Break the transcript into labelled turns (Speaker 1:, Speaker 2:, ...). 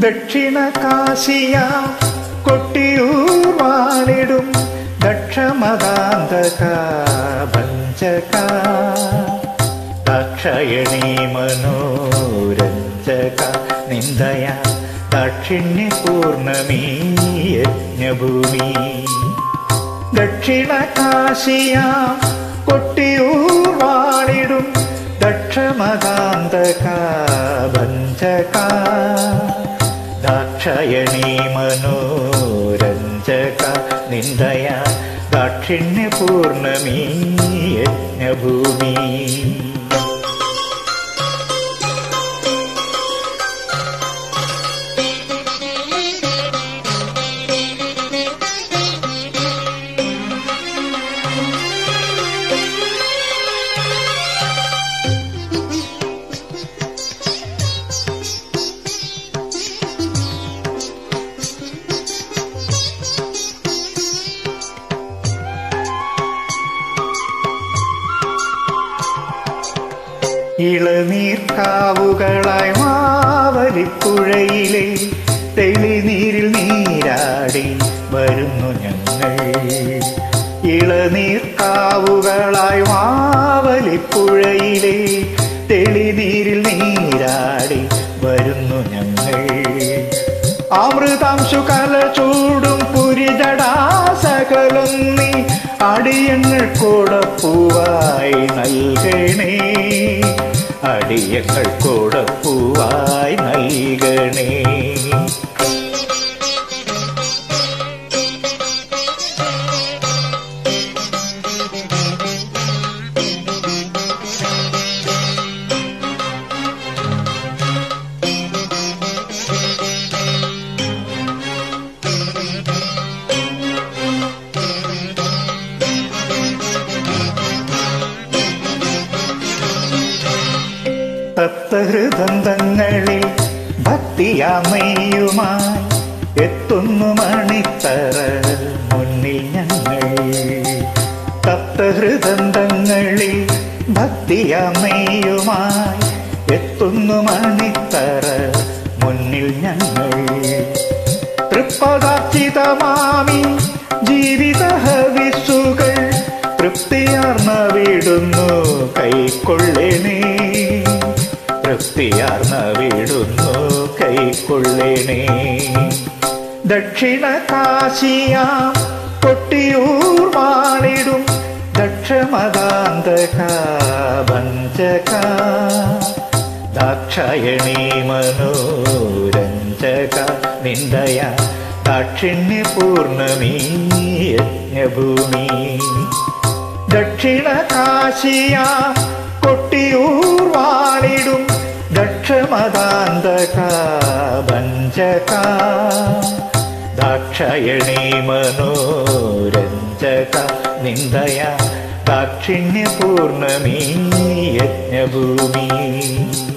Speaker 1: ദക്ഷിണ കാശിയ കൊട്ടിയൂർ വാണിടും ദക്ഷമതാന്തക ഭഞ്ചക ദക്ഷയണി മനോരഞ്ജക നിന്ദയ ദക്ഷിണ്യ പൂർണമീ യജ്ഞഭൂമി ദക്ഷിണ കാശിയ കൊട്ടിയൂർ വാണിടും ദക്ഷമതാന്തക ഭഞ്ചക ദാക്ഷയണി മനോരഞ്ജക നിന്ദയ ദാക്ഷിണ്യ പൂർണമീ യജ്ഞഭൂമി ഇളനീർക്കാവുകളായി മാവലിപ്പുഴയിലെ തെളിനീരിൽ നീരാടി വരുന്നു ഞങ്ങൾ ഇളനീർക്കാവുകളായി മാവലിപ്പുഴയിലെ തെളിനീരിൽ നീരാടി വരുന്നു ഞങ്ങൾ അമൃതാംശു കല ചൂടും പുരിജടാസകലം നീ അടിയങ്ങൾ കൂടപ്പൂവായി നൽകണേ അടിയങ്ങൾ കൂടപ്പൂവായി നൽകണേ തത്വഹൃദന്തങ്ങളിൽ ഭക്തിയാമയുമായി എത്തുന്നു മണിത്തറ മുന്നിൽ ഞങ്ങൾ തത്വഹൃദന്തങ്ങളിൽ ഭക്തിയാമയുമായി എത്തുന്നു മണിത്തറ മുന്നിൽ ഞങ്ങൾ തൃപ്പദാർച്ചിതമാമി ജീവിത ഹവിസുകൾ തൃപ്തിയാർന്ന വിടുന്നു കൈക്കൊള്ളണേ തൃപ്തിയാർന്ന വിടുന്നു കൈക്കൊള്ളണേ ദക്ഷിണ കാശിയ കൊട്ടിയൂർ വാണിടും ദക്ഷമതാന്തക ഭഞ്ചക ദാക്ഷായണി മനോരഞ്ജക നിന്ദയ ദാക്ഷിണ്യ പൂർണമീ യജ്ഞഭൂമി ദക്ഷിണ കാശിയ കൊട്ടിയൂർ വാണിടും ദക്ഷമതാന്തക ഭഞ്ചക ദാക്ഷായണി മനോരഞ്ജക നിന്ദയ ദാക്ഷിണ്യ പൂർണമീ യജ്ഞഭൂമി